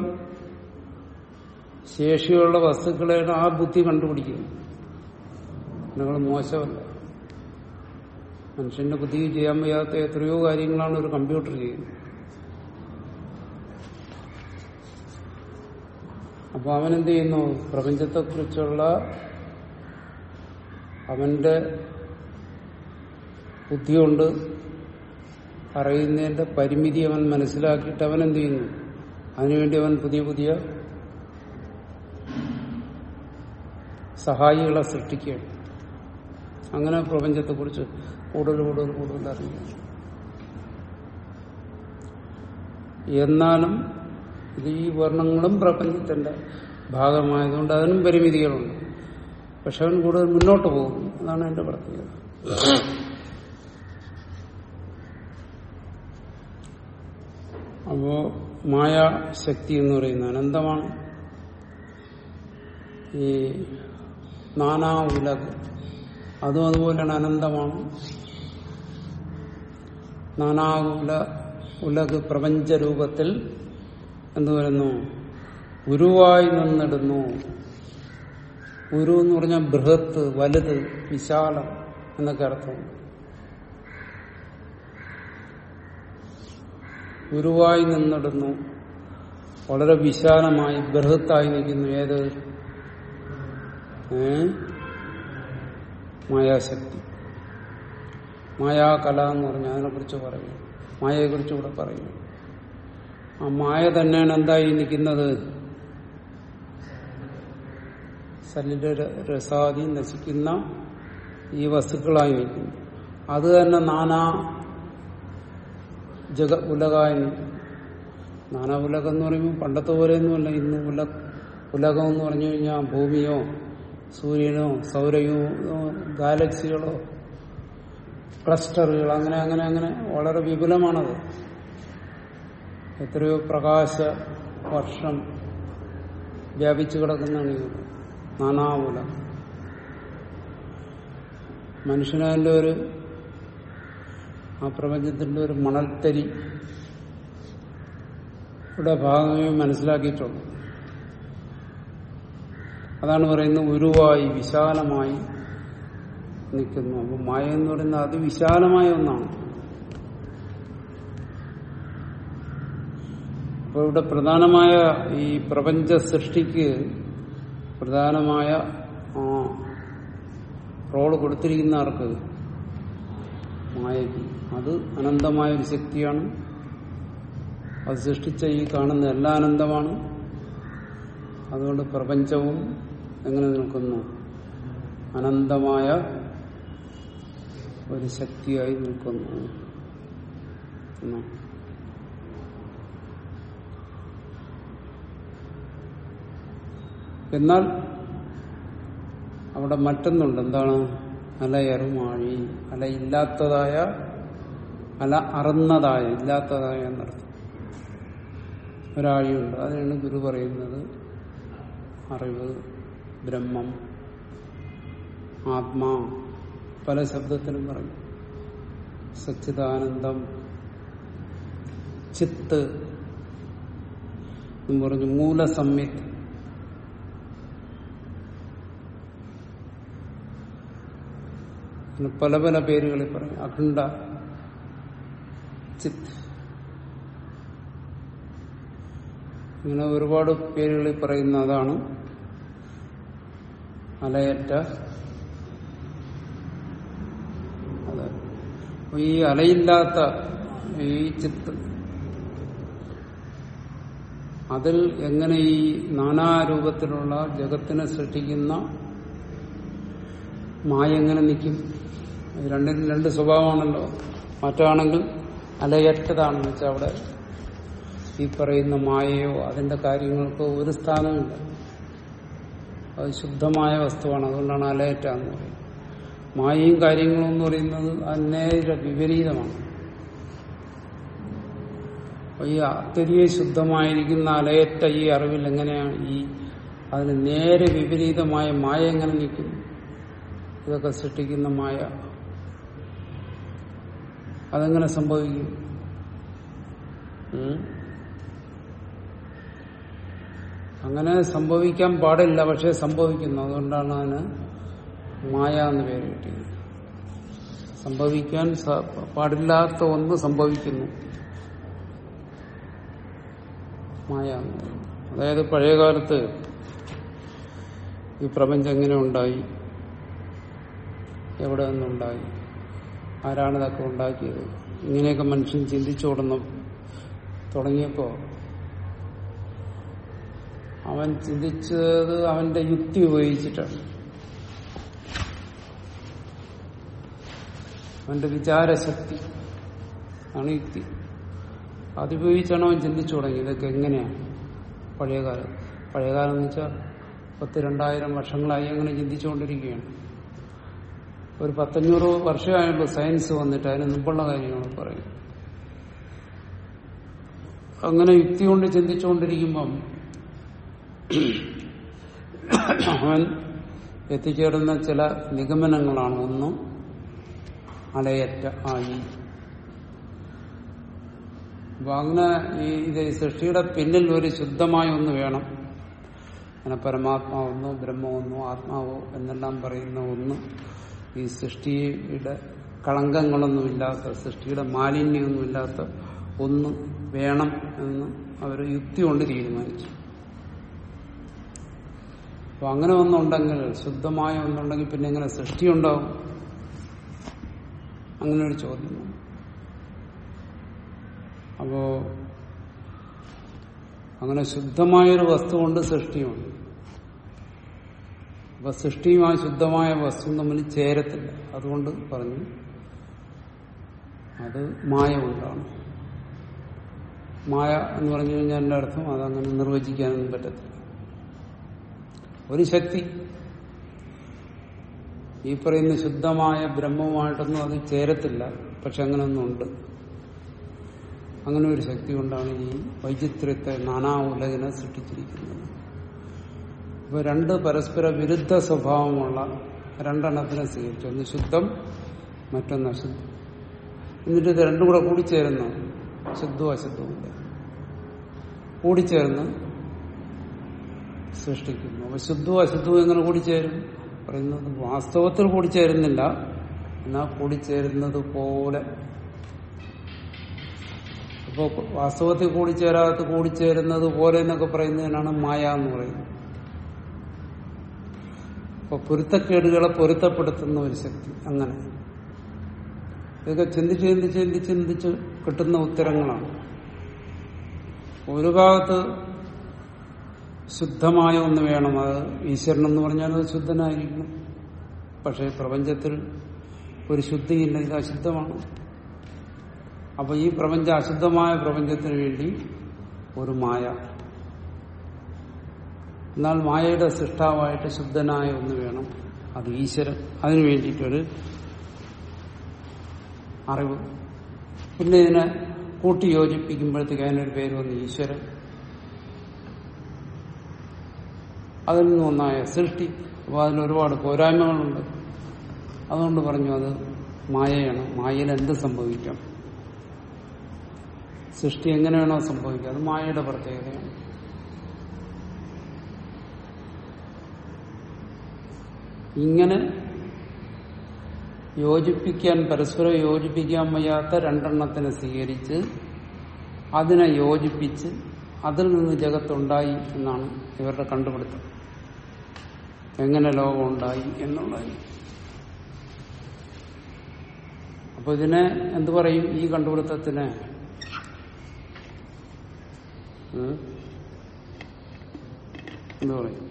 ശേഷിയുള്ള വസ്തുക്കളെയാണ് ആ ബുദ്ധി കണ്ടുപിടിക്കുന്നത് നിങ്ങൾ മോശമല്ല മനുഷ്യന്റെ ബുദ്ധി ചെയ്യാൻ വയ്യാത്ത എത്രയോ കാര്യങ്ങളാണ് ഒരു കമ്പ്യൂട്ടർ ചെയ്യുന്നത് അപ്പൊ അവൻ എന്ത് ചെയ്യുന്നു പ്രപഞ്ചത്തെക്കുറിച്ചുള്ള അവന്റെ ബുദ്ധി കൊണ്ട് അറിയുന്നതിന്റെ പരിമിതി അവൻ മനസ്സിലാക്കിയിട്ട് അവൻ എന്ത് ചെയ്യുന്നു അതിനുവേണ്ടി അവൻ പുതിയ പുതിയ സഹായികളെ സൃഷ്ടിക്കുകയാണ് അങ്ങനെ പ്രപഞ്ചത്തെക്കുറിച്ച് കൂടുതൽ കൂടുതൽ കൂടുതൽ അറിയുക എന്നാലും ഇത് ഈ വർണ്ണങ്ങളും പ്രപഞ്ചത്തിന്റെ ഭാഗമായതുകൊണ്ട് അതിനും പരിമിതികളുണ്ട് പക്ഷെ അവൻ കൂടുതൽ മുന്നോട്ട് പോകും അതാണ് എന്റെ പ്രത്യേകത അപ്പോ മായാശക്തി എന്ന് പറയുന്നത് അനന്തമാണ് ഈ നാനാ ഉലക് അതും അതുപോലെയാണ് അനന്തമാണ് നാനാകുല ഉലക് പ്രപഞ്ച രൂപത്തിൽ എന്ത് വരുന്നു ഗുരുവായി നിന്നിടുന്നു ഗുരു എന്ന് പറഞ്ഞാൽ ബൃഹത്ത് വലുത് വിശാലം എന്നൊക്കെ അർത്ഥമുണ്ട് ഗുരുവായി നിന്നിടുന്നു വളരെ വിശാലമായി ബൃഹത്തായി നിൽക്കുന്നു ഏത് ഏ മായാശക്തി മായാകല എന്ന് പറഞ്ഞാൽ അതിനെക്കുറിച്ച് പറയും മായയെക്കുറിച്ച് ഇവിടെ പറയും ആ മായ തന്നെയാണ് എന്തായി നിൽക്കുന്നത് സല്ലിന്റെ രസാദി നശിക്കുന്ന ഈ വസ്തുക്കളായി നിൽക്കുന്നു അത് തന്നെ നാനാ ജഗ ഉലകായി നിൽക്കുന്നു നാനാ ഉലകം എന്ന് പറയുമ്പോൾ പണ്ടത്തെ പോലെയൊന്നുമല്ല ഇന്ന് ഉല ഉലകം എന്ന് പറഞ്ഞു കഴിഞ്ഞാൽ ഭൂമിയോ സൂര്യനോ സൗരയോ ഗാലക്സികളോ ക്ലസ്റ്ററുകൾ അങ്ങനെ അങ്ങനെ അങ്ങനെ വളരെ വിപുലമാണത് എത്രയോ പ്രകാശ വർഷം വ്യാപിച്ചു കിടക്കുന്നതാണ് ഈ നാനാവുല മനുഷ്യനതിന്റെ ഒരു ആ പ്രപഞ്ചത്തിന്റെ ഒരു മണൽത്തരി ഇവിടെ ഭാഗമേ മനസ്സിലാക്കിയിട്ടുള്ളൂ അതാണ് പറയുന്നത് ഉരുവായി വിശാലമായി നിൽക്കുന്നു അപ്പൊ മായ എന്ന് പറയുന്നത് അതിവിശാലമായ ഒന്നാണ് അപ്പൊ ഇവിടെ പ്രധാനമായ ഈ പ്രപഞ്ച സൃഷ്ടിക്ക് പ്രധാനമായ ആ റോള് കൊടുത്തിരിക്കുന്ന ആർക്ക് മായയ്ക്ക് അത് അനന്തമായ ഒരു ശക്തിയാണ് അത് സൃഷ്ടിച്ച ഈ കാണുന്ന എല്ലാ അനന്തമാണ് അതുകൊണ്ട് പ്രപഞ്ചവും എങ്ങനെ നിൽക്കുന്നു അനന്തമായ ഒരു ശക്തിയായി നിൽക്കുന്നു എന്നാ. എന്നാൽ അവിടെ മറ്റൊന്നുണ്ട് എന്താണ് അലയറുമാഴി അല ഇല്ലാത്തതായ അല അറന്നതായ ഇല്ലാത്തതായ എന്നർത്ഥം ഒരാഴിയുണ്ട് അതിനാണ് ഗുരു പറയുന്നത് അറിവ് ബ്രഹ്മം ആത്മാ പല ശബ്ദത്തിലും പറയും സച്ചിദാനന്ദം ചിത്ത് എന്ന് പറഞ്ഞു മൂലസമ്യക് അങ്ങനെ പല പല പേരുകളിൽ പറയും അഖണ്ഡ ചിത്ത് ഇങ്ങനെ ഒരുപാട് പേരുകളിൽ പറയുന്ന അതാണ് അലയറ്റ അതെ അപ്പൊ ഈ അലയില്ലാത്ത ഈ ചിത്ത് അതിൽ എങ്ങനെ ഈ നാനാരൂപത്തിലുള്ള ജഗത്തിനെ സൃഷ്ടിക്കുന്ന മായ എങ്ങനെ നിൽക്കും ഇത് രണ്ടിനും രണ്ട് സ്വഭാവമാണല്ലോ മറ്റാണെങ്കിൽ അലയറ്റതാണെന്ന് വെച്ചാൽ അവിടെ ഈ പറയുന്ന മായയോ അതിന്റെ കാര്യങ്ങൾക്കോ ഒരു സ്ഥാനമില്ല അത് ശുദ്ധമായ വസ്തുവാണ് അതുകൊണ്ടാണ് അലയറ്റ എന്ന് പറയുന്നത് മായയും കാര്യങ്ങളും എന്ന് പറയുന്നത് അന്നേര വിപരീതമാണ് അപ്പൊ ഈ അത്യധിക ശുദ്ധമായിരിക്കുന്ന അലയറ്റ ഈ അറിവിൽ എങ്ങനെയാണ് ഈ അതിന് നേരെ വിപരീതമായ മായ എങ്ങനെ നിൽക്കും ഇതൊക്കെ സൃഷ്ടിക്കുന്ന മായ അതെങ്ങനെ സംഭവിക്കും ഉം? അങ്ങനെ സംഭവിക്കാൻ പാടില്ല പക്ഷെ സംഭവിക്കുന്നു അതുകൊണ്ടാണ് അതിന് മായ എന്ന് പേര് കിട്ടിയത് സംഭവിക്കാൻ സ- പാടില്ലാത്ത ഒന്ന് സംഭവിക്കുന്നു മായ എന്ന് പറയുന്നത്. അതായത് പഴയകാലത്ത് ഈ പ്രപഞ്ചം എങ്ങനെ ഉണ്ടായി എവിടെ നിന്നുണ്ടായി ആരാണ് ഇതൊക്കെ ഉണ്ടാക്കിയത് ഇങ്ങനെയൊക്കെ മനുഷ്യൻ ചിന്തിച്ചോടുന്ന തുടങ്ങിയപ്പോ അവൻ ചിന്തിച്ചത് അവന്റെ യുക്തി ഉപയോഗിച്ചിട്ടാണ് അവന്റെ വിചാരശക്തി ആണ് യുക്തി അതുപയോഗിച്ചാണ് അവൻ ചിന്തിച്ചു തുടങ്ങി ഇതൊക്കെ എങ്ങനെയാണ് പഴയകാലം പഴയകാലം എന്ന് വെച്ചാൽ പത്ത് രണ്ടായിരം വർഷങ്ങളായി അങ്ങനെ ചിന്തിച്ചുകൊണ്ടിരിക്കുകയാണ് ഒരു പത്തഞ്ഞൂറ് വർഷമായുള്ളൂ സയൻസ് വന്നിട്ട് അതിന് മുമ്പുള്ള കാര്യങ്ങൾ പറയും അങ്ങനെ യുക്തി കൊണ്ട് ചിന്തിച്ചുകൊണ്ടിരിക്കുമ്പം അവൻ എത്തിച്ചേരുന്ന ചില നിഗമനങ്ങളാണ് ഒന്ന് അലയറ്റ ആയി അപ്പൊ അങ്ങനെ ഈ ഇത് സൃഷ്ടിയുടെ പിന്നിൽ ഒരു ശുദ്ധമായ ഒന്ന് വേണം അങ്ങനെ പരമാത്മാവെന്നോ ബ്രഹ്മമെന്നോ ആത്മാവോ എന്നെല്ലാം പറയുന്ന ഒന്ന് ഈ സൃഷ്ടിയുടെ കളങ്കങ്ങളൊന്നുമില്ലാത്ത സൃഷ്ടിയുടെ മാലിന്യമൊന്നുമില്ലാത്ത ഒന്ന് വേണം എന്ന് അവർ യുക്തി കൊണ്ട് തീരുമാനിച്ചു അപ്പൊ അങ്ങനെ ഒന്നുണ്ടെങ്കിൽ ശുദ്ധമായ ഒന്നുണ്ടെങ്കിൽ പിന്നെ എങ്ങനെ സൃഷ്ടി ഉണ്ടാവും അങ്ങനെ ഒരു ചോദ്യം വന്നു. അപ്പോ അങ്ങനെ ശുദ്ധമായൊരു വസ്തു കൊണ്ട് സൃഷ്ടിയുണ്ട് അപ്പൊ സൃഷ്ടിയുമായി ശുദ്ധമായ വസ്തു തമ്മിൽ ചേരത്തില്ല അതുകൊണ്ട് പറഞ്ഞു അത് മായ കൊണ്ടാണ് മായ എന്ന് പറഞ്ഞു കഴിഞ്ഞാൽ എന്റെ അർത്ഥം അതങ്ങനെ നിർവചിക്കാനൊന്നും പറ്റത്തില്ല ഒരു ശക്തി ഈ പറയുന്ന ശുദ്ധമായ ബ്രഹ്മവുമായിട്ടൊന്നും അത് ചേരത്തില്ല പക്ഷെ അങ്ങനെ ഒന്നുണ്ട് അങ്ങനെ ഒരു ശക്തി കൊണ്ടാണ് ഈ വൈചിത്ര്യത്തെ നാനാ ഉലകിനെ സൃഷ്ടിച്ചിരിക്കുന്നത് ഇപ്പൊ രണ്ട് പരസ്പര വിരുദ്ധ സ്വഭാവമുള്ള രണ്ടെണ്ണത്തിനെ സ്വീകരിച്ചു ഒന്ന് ശുദ്ധം മറ്റൊന്ന് അശുദ്ധം എന്നിട്ട് ഇത് രണ്ടും കൂടെ കൂടിച്ചേരുന്നു ശുദ്ധവും അശുദ്ധവും കൂടെ കൂടിച്ചേർന്ന് സൃഷ്ടിക്കുന്നു അപ്പൊ ശുദ്ധവും അശുദ്ധവും എങ്ങനെ കൂടിച്ചേരും പറയുന്നത് വാസ്തവത്തിൽ കൂടിച്ചേരുന്നില്ല എന്നാൽ കൂടിച്ചേരുന്നത് പോലെ ഇപ്പോ വാസ്തവത്തിൽ കൂടിച്ചേരാത്ത കൂടിച്ചേരുന്നത് പോലെ എന്നൊക്കെ പറയുന്നതിനാണ് മായ എന്ന് പറയുന്നത് അപ്പൊ പൊരുത്തക്കേടുകളെ പൊരുത്തപ്പെടുത്തുന്ന ഒരു ശക്തി അങ്ങനെ ഇതൊക്കെ ചിന്തിച്ച് ചിന്തിച്ച് ചിന്തിച്ച് ചിന്തിച്ച് കിട്ടുന്ന ഉത്തരങ്ങളാണ് ഒരു ഭാഗത്ത് ശുദ്ധമായ ഒന്ന് വേണം അത് ഈശ്വരൻ എന്ന് പറഞ്ഞാൽ അത് ശുദ്ധനായിരിക്കണം പക്ഷേ പ്രപഞ്ചത്തിൽ ഒരു ശുദ്ധിയില്ല ഇത് അശുദ്ധമാണ് അപ്പൊ ഈ പ്രപഞ്ച അശുദ്ധമായ പ്രപഞ്ചത്തിന് വേണ്ടി ഒരു മായ എന്നാൽ മായയുടെ സൃഷ്ടാവായിട്ട് ശുദ്ധനായ ഒന്ന് വേണം അത് ഈശ്വരൻ അതിനു വേണ്ടിയിട്ടൊരു അറിവ് പിന്നെ ഇതിനെ കൂട്ടി യോജിപ്പിക്കുമ്പോഴത്തേക്ക് അതിനൊരു പേര് വന്ന് ഈശ്വരൻ അതിൽ നിന്ന് ഒന്നായ സൃഷ്ടി അപ്പോൾ അതിൽ ഒരുപാട് പോരായ്മകളുണ്ട് അതുകൊണ്ട് പറഞ്ഞു അത് മായയാണ് മായയിൽ എന്ത് സംഭവിക്കാം സൃഷ്ടി എങ്ങനെയാണോ സംഭവിക്കുക അത് മായയുടെ പ്രത്യേകതയാണ് ഇങ്ങനെ യോജിപ്പിക്കാൻ പരസ്പരം യോജിപ്പിക്കാൻ വയ്യാത്ത രണ്ടെണ്ണത്തിനെ സ്വീകരിച്ച് അതിനെ യോജിപ്പിച്ച് അതിൽ നിന്ന് ജഗത്തുണ്ടായി എന്നാണ് ഇവരുടെ കണ്ടുപിടുത്തം എങ്ങനെ ലോകം ഉണ്ടായി എന്നുള്ളത് അപ്പൊ ഇതിനെ എന്തു പറയും ഈ കണ്ടുപിടുത്തത്തിന് ഉം? എന്തു പറയും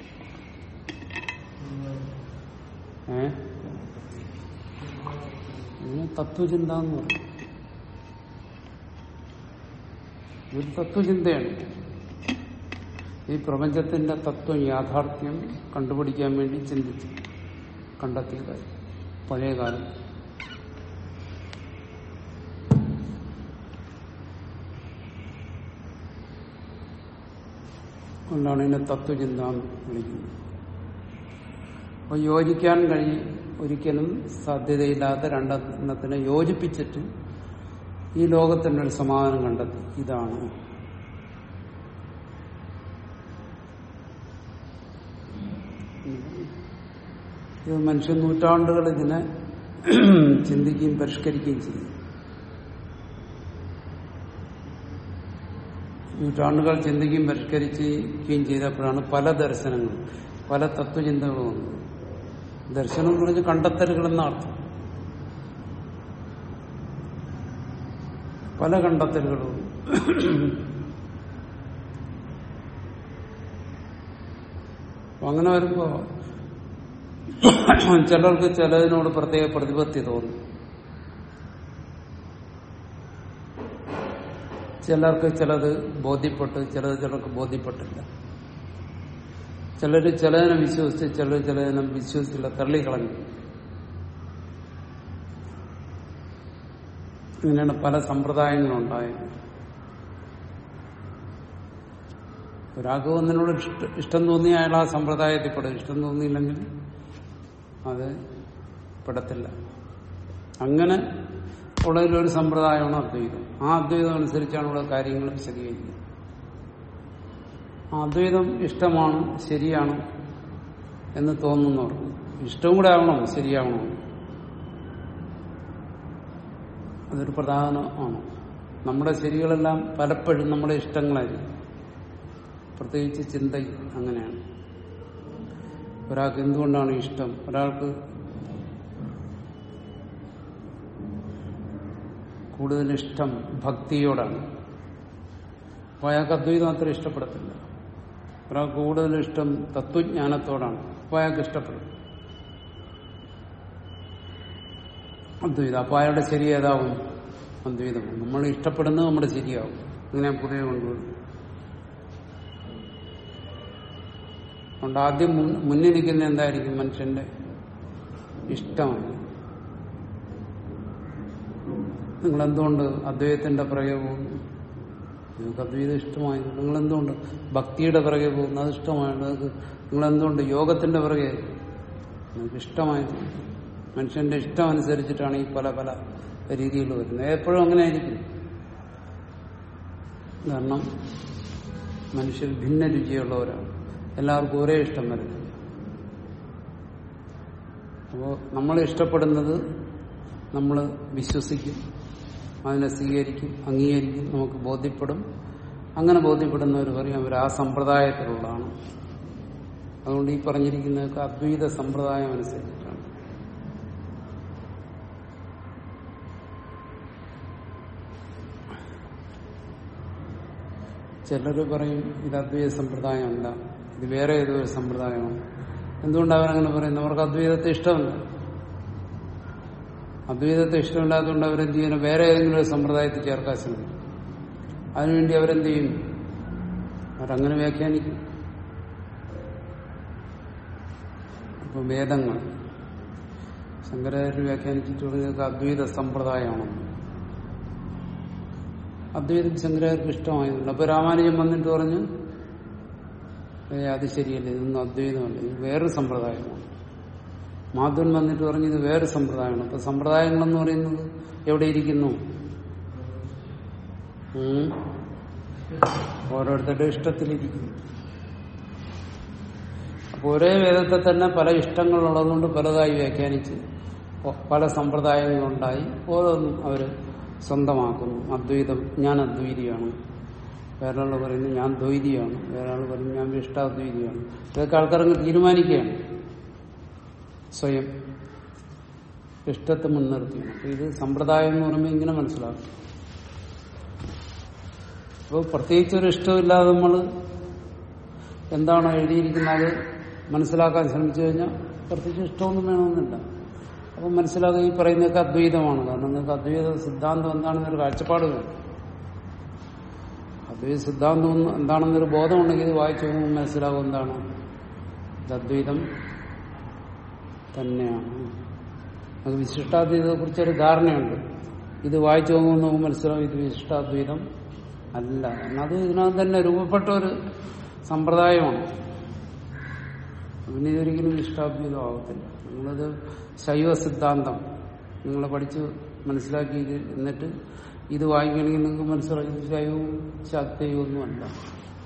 ഏ ഇതിന് തത്വചിന്ത എന്ന് പറയും ഒരു തത്വചിന്തയാണ് ഈ പ്രപഞ്ചത്തിന്റെ തത്വം യാഥാർത്ഥ്യം കണ്ടുപിടിക്കാൻ വേണ്ടി ചിന്തിച്ചു കണ്ടെത്തിയതായി പഴയ കാലം അതുകൊണ്ടാണ് ഇതിനെ തത്വചിന്ത എന്ന് വിളിക്കുന്നത് അപ്പൊ യോജിക്കാൻ കഴി ഒരിക്കലും സാധ്യതയില്ലാത്ത രണ്ടെണ്ണത്തിനെ യോജിപ്പിച്ചിട്ട് ഈ ലോകത്തിന്റെ ഒരു സമാധാനം കണ്ടെത്തി ഇതാണ് ഇത് മനുഷ്യ നൂറ്റാണ്ടുകൾ ഇതിനെ ചിന്തിക്കുകയും പരിഷ്കരിക്കുകയും ചെയ്യും നൂറ്റാണ്ടുകൾ ചിന്തിക്കുകയും പരിഷ്കരിക്കുകയും ചെയ്തപ്പോഴാണ് പല ദർശനങ്ങളും പല തത്വചിന്തകളും വന്നത് ദർശനം എന്ന് പറഞ്ഞാൽ കണ്ടെത്തലുകൾ എന്ന അർത്ഥം പല കണ്ടെത്തലുകളും അപ്പൊ അങ്ങനെ വരുമ്പോ ചിലർക്ക് ചിലതിനോട് പ്രത്യേക പ്രതിപത്തി തോന്നും ചിലർക്ക് ചിലത് ബോധ്യപ്പെട്ട് ചിലത് ചിലർക്ക് ബോധ്യപ്പെട്ടില്ല ചിലർ ചിലതിനെ വിശ്വസിച്ച് ചിലർ ചിലതിനെ വിശ്വസിച്ചില്ല തള്ളിക്കളഞ്ഞു ഇങ്ങനെയാണ് പല സമ്പ്രദായങ്ങളുണ്ടായത് ഒരാൾക്ക് ഒന്നിനോട് ഇഷ്ട ഇഷ്ടം തോന്നിയ അയാൾ ആ സമ്പ്രദായത്തിൽ പെടും ഇഷ്ടം തോന്നിയില്ലെങ്കിൽ അത് പെടത്തില്ല അങ്ങനെ ഉള്ളതിലൊരു സമ്പ്രദായമാണ് അദ്വൈതം ആ അദ്വൈതം അനുസരിച്ചാണ് ഇവിടെ കാര്യങ്ങൾ വിശദീകരിക്കുന്നത് ആ അദ്വൈതം ഇഷ്ടമാണ് ശരിയാണ് എന്ന് തോന്നുന്നവർക്ക് ഇഷ്ടവും കൂടെ ആവണം ശരിയാവണം അതൊരു പ്രധാനമാണ് നമ്മുടെ ശരികളെല്ലാം പലപ്പോഴും നമ്മുടെ ഇഷ്ടങ്ങളായിരിക്കും പ്രത്യേകിച്ച് ചിന്ത അങ്ങനെയാണ് ഒരാൾക്ക് എന്തുകൊണ്ടാണ് ഇഷ്ടം ഒരാൾക്ക് കൂടുതൽ ഇഷ്ടം ഭക്തിയോടാണ് അപ്പോൾ അയാൾക്ക് അദ്വൈതം അത്ര ഇഷ്ടപ്പെടത്തില്ല ഒരാൾക്ക് കൂടുതൽ ഇഷ്ടം തത്വജ്ഞാനത്തോടാണ് അപ്പോൾ അയാൾക്ക് ഇഷ്ടപ്പെടും അദ്വൈതം അപ്പോൾ അയാളുടെ ശരി ഏതാവും അദ്വൈതം നമ്മൾ ഇഷ്ടപ്പെടുന്നത് നമ്മുടെ ശരിയാവും അങ്ങനെ പുതിയ കൊണ്ടുവരും അതുകൊണ്ട് ആദ്യം മുൻ- മുന്നിൽ നിൽക്കുന്ന എന്തായിരിക്കും മനുഷ്യന്റെ ഇഷ്ടമാണ് നിങ്ങൾ എന്തുകൊണ്ട് അദ്വൈതത്തിന്റെ പുറകെ പോകുന്നു നിങ്ങൾക്ക് അദ്വൈതം ഇഷ്ടമായത് നിങ്ങൾ എന്തുകൊണ്ട് ഭക്തിയുടെ പുറകെ പോകുന്നു അത് ഇഷ്ടമായത് നിങ്ങൾക്ക് നിങ്ങൾ എന്തുകൊണ്ട് യോഗത്തിന്റെ പുറകെ നിങ്ങൾക്ക് ഇഷ്ടമായത് മനുഷ്യന്റെ ഇഷ്ടം അനുസരിച്ചിട്ടാണ് ഈ പല പല രീതിയിൽ വരുന്നത് എപ്പോഴും അങ്ങനെ ആയിരിക്കും കാരണം മനുഷ്യർ ഭിന്ന രുചിയുള്ളവരാണ് എല്ലാവർക്കും ഒരേ ഇഷ്ടം വരുന്നില്ല അപ്പോൾ നമ്മൾ ഇഷ്ടപ്പെടുന്നത് നമ്മൾ വിശ്വസിക്കും അതിനെ സ്വീകരിക്കും അംഗീകരിക്കും നമുക്ക് ബോധ്യപ്പെടും അങ്ങനെ ബോധ്യപ്പെടുന്നവർ പറയും അവർ ആ സമ്പ്രദായത്തിലുള്ളതാണ് അതുകൊണ്ട് ഈ പറഞ്ഞിരിക്കുന്നതൊക്കെ അദ്വൈത സമ്പ്രദായം അനുസരിച്ചിട്ടാണ് ചിലർ പറയും ഇത് അദ്വൈത സമ്പ്രദായമല്ല ഇത് വേറെ ഏതോ ഒരു സമ്പ്രദായമാണ് എന്തുകൊണ്ട് അവരങ്ങനെ പറയുന്നു അവർക്ക് അദ്വൈതത്തെ ഇഷ്ടമല്ല അദ്വൈതത്തെ ഇഷ്ടമില്ലാത്തതുകൊണ്ട് അവരെന്ത് ചെയ്യുന്നു വേറെ ഏതെങ്കിലും ഒരു സമ്പ്രദായത്തിൽ ചേർക്കാൻ ശ്രമിക്കും അതിനുവേണ്ടി അവരെന്ത് ചെയ്യും അവരങ്ങനെ വ്യാഖ്യാനിക്കും അപ്പൊ വേദങ്ങൾ ശങ്കരാചാര്യ വ്യാഖ്യാനിച്ചിട്ട് പറഞ്ഞത് അദ്വൈത സമ്പ്രദായമാണെന്ന് അദ്വൈതം ശങ്കരാചാര്യർക്ക് ഇഷ്ടമായതുകൊണ്ട് അപ്പൊ രാമാനുജൻ വന്നിട്ട് പറഞ്ഞു ഏ അത് ശരിയല്ല ഇതൊന്നും അദ്വൈതമല്ല ഇത് വേറൊരു സമ്പ്രദായമാണ് മാധവൻ വന്നിട്ട് പറഞ്ഞു ഇത് വേറെ സമ്പ്രദായമാണ് അപ്പൊ സമ്പ്രദായങ്ങളെന്ന് പറയുന്നത് എവിടെ ഇരിക്കുന്നു ഉം. ഓരോരുത്തരുടെ ഇഷ്ടത്തിലിരിക്കുന്നു അപ്പൊ ഒരേ വേദത്തെ തന്നെ പല ഇഷ്ടങ്ങളുള്ളതുകൊണ്ട് പലതായി വ്യാഖ്യാനിച്ച് പ- പല സമ്പ്രദായങ്ങളുണ്ടായി ഓരോന്നും അവര് സ്വന്തമാക്കുന്നു അദ്വൈതം ഞാൻ അദ്വൈതിയാണ് വേറൊരാൾ പറയുന്നു ഞാൻ ദ്വൈതിയാണ് വേറൊരാൾ പറയുന്നു ഞാൻ വിഷ്ടാദ്വൈതിയാണ് ഇതൊക്കെ ആൾക്കാരങ്ങ് തീരുമാനിക്കുകയാണ് സ്വയം ഇഷ്ടത്തെ മുൻനിർത്തിയാണ് അപ്പൊ ഇത് സമ്പ്രദായം എന്ന് പറയുമ്പോൾ ഇങ്ങനെ മനസ്സിലാക്കും അപ്പോൾ പ്രത്യേകിച്ച് ഒരു ഇഷ്ടമില്ലാതെ നമ്മൾ എന്താണോ എഴുതിയിരിക്കുന്നത് മനസ്സിലാക്കാൻ ശ്രമിച്ചു കഴിഞ്ഞാൽ പ്രത്യേകിച്ച് ഇഷ്ടമൊന്നും വേണമെന്നില്ല അപ്പം മനസ്സിലാക്കുക ഈ പറയുന്നതൊക്കെ അദ്വൈതമാണ് കാരണം നിങ്ങൾക്ക് അദ്വൈത സിദ്ധാന്തം എന്താണെന്നൊരു കാഴ്ചപ്പാട് വേണം അദ്വൈത സിദ്ധാന്തം ഒന്ന് എന്താണെന്നൊരു ബോധമുണ്ടെങ്കിൽ ഇത് വായിച്ചു പോകുമ്പോൾ മനസ്സിലാവും എന്താണ് ഇത് അദ്വൈതം തന്നെയാണ് അത് വിശിഷ്ടാദ്വൈതത്തെ കുറിച്ചൊരു ധാരണയുണ്ട് ഇത് വായിച്ചു പോകുമ്പോൾ നമുക്ക് മനസ്സിലാവും ഇത് വിശിഷ്ടാദ്വൈതം അല്ല കാരണം അത് ഇതിനകത്ത് തന്നെ രൂപപ്പെട്ട ഒരു സമ്പ്രദായമാണ് പിന്നെ ഇതൊരിക്കലും വിശിഷ്ടാദ്വൈതം ആവത്തില്ല നിങ്ങളത് ശൈവ സിദ്ധാന്തം നിങ്ങൾ പഠിച്ച് മനസ്സിലാക്കി ഇത് എന്നിട്ട് ഇത് വായിക്കണമെങ്കിൽ നിങ്ങൾക്ക് മനസ്സിലാക്കി ഇത് ശൈവവും ശാക്തയും ഒന്നുമല്ല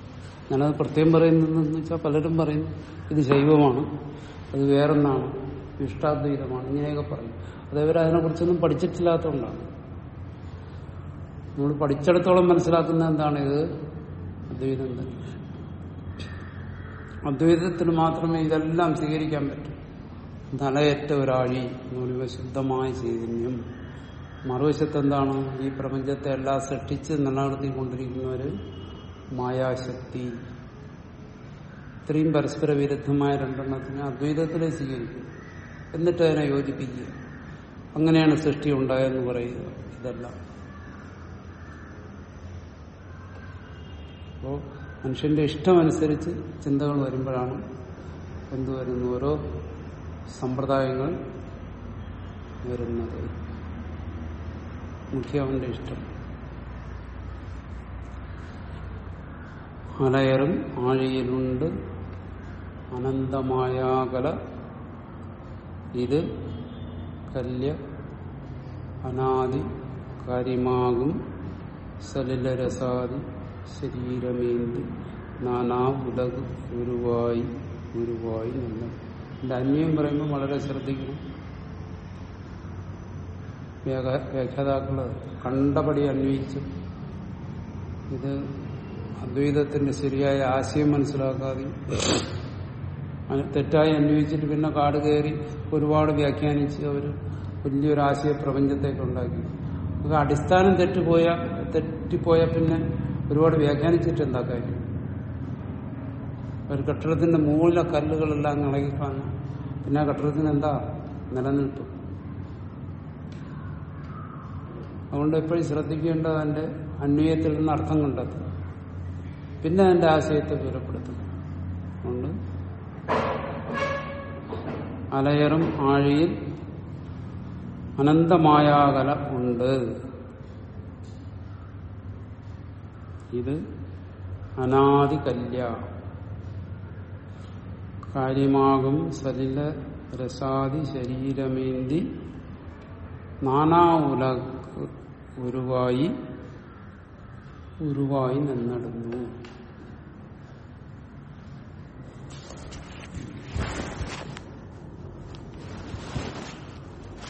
ഞാനത് പ്രത്യേകം പറയുന്നതെന്ന് വെച്ചാൽ പലരും പറയും ഇത് ശൈവമാണ് അത് വേറൊന്നാണ് ഇഷ്ടാദ്വൈതമാണ് ഇങ്ങനെയൊക്കെ പറയും അതേവരെ അതിനെക്കുറിച്ചൊന്നും പഠിച്ചിട്ടില്ലാത്തതുകൊണ്ടാണ് നമ്മൾ പഠിച്ചിടത്തോളം മനസ്സിലാക്കുന്ന എന്താണ് ഇത് അദ്വൈതം തന്നെ അദ്വൈതത്തിന് മാത്രമേ ഇതെല്ലാം സ്വീകരിക്കാൻ പറ്റൂ തലയറ്റ ഒരാഴി എന്ന് പറയുമ്പോൾ ശുദ്ധമായ ചൈതന്യം മറുവശത്ത് എന്താണ് ഈ പ്രപഞ്ചത്തെ എല്ലാം സൃഷ്ടിച്ച് നിലനിർത്തിക്കൊണ്ടിരിക്കുന്ന ഒരു മായാശക്തി ഇത്രയും പരസ്പര വിരുദ്ധമായ രണ്ടെണ്ണത്തിനെ അദ്വൈതത്തിലെ സ്വീകരിക്കും എന്നിട്ട് അതിനെ യോജിപ്പിക്കുക അങ്ങനെയാണ് സൃഷ്ടി ഉണ്ടായെന്ന് പറയുക ഇതെല്ലാം അപ്പോ മനുഷ്യന്റെ ഇഷ്ടമനുസരിച്ച് ചിന്തകൾ വരുമ്പോഴാണ് എന്ത് വരുന്നു ഓരോ സമ്പ്രദായങ്ങൾ വരുന്നത് മുഖ്യ അവന്റെ ഇഷ്ടം അലയറും ആഴിയിലുണ്ട് അനന്തമായാകല ഇത് കല്യ അനാദി കാര്യമാകും സലിലരസാദി ശരീരമേന്തി നാനാ ഉലക് ഗുരുവായി ഗുരുവായി നല്ല എന്റെ അന്യം പറയുമ്പോൾ വളരെ ശ്രദ്ധിക്കണം വ്യാഖ- വ്യാഖ്യാതാക്കള് കണ്ടപടി അന്വയിച്ച് ഇത് അദ്വൈതത്തിന്റെ ശരിയായ ആശയം മനസ്സിലാക്കാതെ അത് തെറ്റായി അന്വയിച്ചിട്ട് പിന്നെ കാട് കയറി ഒരുപാട് വ്യാഖ്യാനിച്ച് അവർ വലിയൊരു ആശയ പ്രപഞ്ചത്തേക്ക് ഉണ്ടാക്കി അത് അടിസ്ഥാനം തെറ്റുപോയ തെറ്റിപ്പോയ പിന്നെ ഒരുപാട് വ്യാഖ്യാനിച്ചിട്ട് എന്താ കാര്യം ഒരു കെട്ടിടത്തിന്റെ മുകളിലെ കല്ലുകളെല്ലാം ഇളകിക്കളഞ്ഞു പിന്നെ ആ കെട്ടിടത്തിന് എന്താ നിലനിൽപ്പ് അതുകൊണ്ട് എപ്പോഴും ശ്രദ്ധിക്കേണ്ടത് അതിന്റെ അന്വയത്തിൽ നിന്ന് അർത്ഥം കണ്ടെത്തുക പിന്നെ അതിന്റെ ആശയത്തെ വിവരപ്പെടുത്തുക അതുകൊണ്ട് അലയറും ആഴിയിൽ അനന്തമായാകല ഉണ്ട് ഇത് അനാദി കല്യ കാര്യമാകും സലില രസാദി ശരീരമേന്തി നാനാ ഉലക് ഉരുവായി ഉരുവായി നിന്നിടുന്നു